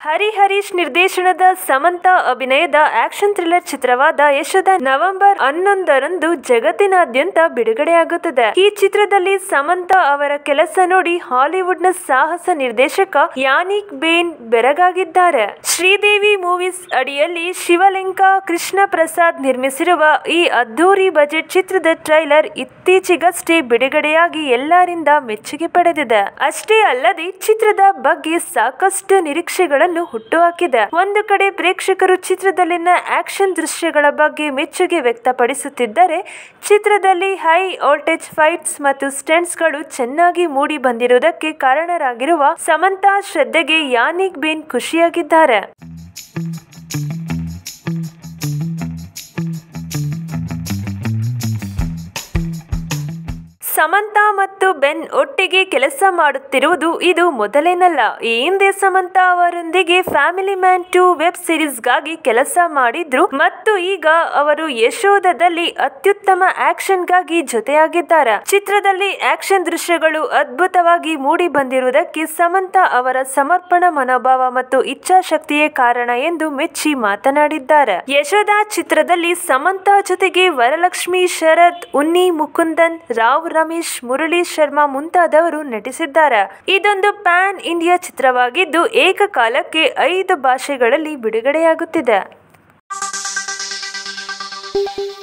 ಹರಿಹರೀಶ್ ನಿರ್ದೇಶನದ ಸಮಂತ ಅಭಿನಯದ action thriller ಚಿತ್ರವಾದ ಯಶೋಧ ನವೆಂಬರ್ ಹನ್ನೊಂದರಂದು ಜಗತ್ತಿನಾದ್ಯಂತ ಬಿಡುಗಡೆಯಾಗುತ್ತದೆ ಈ ಚಿತ್ರದಲ್ಲಿ ಸಮಂತ ಅವರ ಕೆಲಸ ನೋಡಿ ಹಾಲಿವುಡ್ನ ಸಾಹಸ ನಿರ್ದೇಶಕ ಯಾನಿಕ್ ಬೇನ್ ಬೆರಗಾಗಿದ್ದಾರೆ ಶ್ರೀದೇವಿ ಮೂವೀಸ್ ಅಡಿಯಲ್ಲಿ ಶಿವಲಿಂಗ ಕೃಷ್ಣ ಪ್ರಸಾದ್ ನಿರ್ಮಿಸಿರುವ ಈ ಅದ್ದೂರಿ ಬಜೆಟ್ ಚಿತ್ರದ ಟ್ರೈಲರ್ ಇತ್ತೀಚೆಗಷ್ಟೇ ಬಿಡುಗಡೆಯಾಗಿ ಎಲ್ಲರಿಂದ ಮೆಚ್ಚುಗೆ ಪಡೆದಿದೆ ಅಷ್ಟೇ ಅಲ್ಲದೆ ಚಿತ್ರದ ಬಗ್ಗೆ ಸಾಕಷ್ಟು ನಿರೀಕ್ಷೆಗಳನ್ನು ಹುಟ್ಟುಹಾಕಿದೆ ಒಂದು ಕಡೆ ಪ್ರೇಕ್ಷಕರು ಚಿತ್ರದಲ್ಲಿನ ಆಕ್ಷನ್ ದೃಶ್ಯಗಳ ಬಗ್ಗೆ ಮೆಚ್ಚುಗೆ ವ್ಯಕ್ತಪಡಿಸುತ್ತಿದ್ದರೆ ಚಿತ್ರದಲ್ಲಿ ಹೈ ವೋಲ್ಟೇಜ್ ಫೈಟ್ಸ್ ಮತ್ತು ಸ್ಟಂಟ್ಸ್ಗಳು ಚೆನ್ನಾಗಿ ಮೂಡಿ ಬಂದಿರುವುದಕ್ಕೆ ಕಾರಣರಾಗಿರುವ ಸಮಂತಾ ಶ್ರದ್ಧೆಗೆ ಯಾನಿಕ್ ಬೇನ್ ಖುಷಿಯಾಗಿದ್ದಾರೆ ಸಮಂತಾ ಮತ್ತು ಬೆನ್ ಒಟ್ಟಿಗೆ ಕೆಲಸ ಮಾಡುತ್ತಿರುವುದು ಇದು ಮೊದಲೇನಲ್ಲ ಈ ಹಿಂದೆ ಸಮಂತಾ ಅವರೊಂದಿಗೆ ಫ್ಯಾಮಿಲಿ ಮ್ಯಾನ್ ಟು ವೆಬ್ ಸಿರೀಸ್ಗಾಗಿ ಕೆಲಸ ಮಾಡಿದ್ರು ಮತ್ತು ಈಗ ಅವರು ಯಶೋಧದಲ್ಲಿ ಅತ್ಯುತ್ತಮ ಆಕ್ಷನ್ಗಾಗಿ ಜೊತೆಯಾಗಿದ್ದಾರೆ ಚಿತ್ರದಲ್ಲಿ ಆಕ್ಷನ್ ದೃಶ್ಯಗಳು ಅದ್ಭುತವಾಗಿ ಮೂಡಿ ಬಂದಿರುವುದಕ್ಕೆ ಸಮಂತಾ ಅವರ ಸಮರ್ಪಣಾ ಮನೋಭಾವ ಮತ್ತು ಇಚ್ಛಾಶಕ್ತಿಯೇ ಕಾರಣ ಎಂದು ಮೆಚ್ಚಿ ಮಾತನಾಡಿದ್ದಾರೆ ಯಶೋಧ ಚಿತ್ರದಲ್ಲಿ ಸಮಂತಾ ಜೊತೆಗೆ ವರಲಕ್ಷ್ಮಿ ಶರತ್ ಉನ್ನಿ ಮುಕುಂದನ್ ರಾವ್ ರಮೇಶ್ ಮುರಳಿ ಶರ್ಮಾ ಮುಂತಾದವರು ನಟಿಸಿದ್ದಾರೆ ಇದೊಂದು ಪ್ಯಾನ್ ಇಂಡಿಯಾ ಚಿತ್ರವಾಗಿದ್ದು ಏಕಕಾಲಕ್ಕೆ ಐದು ಭಾಷೆಗಳಲ್ಲಿ ಬಿಡುಗಡೆಯಾಗುತ್ತಿದೆ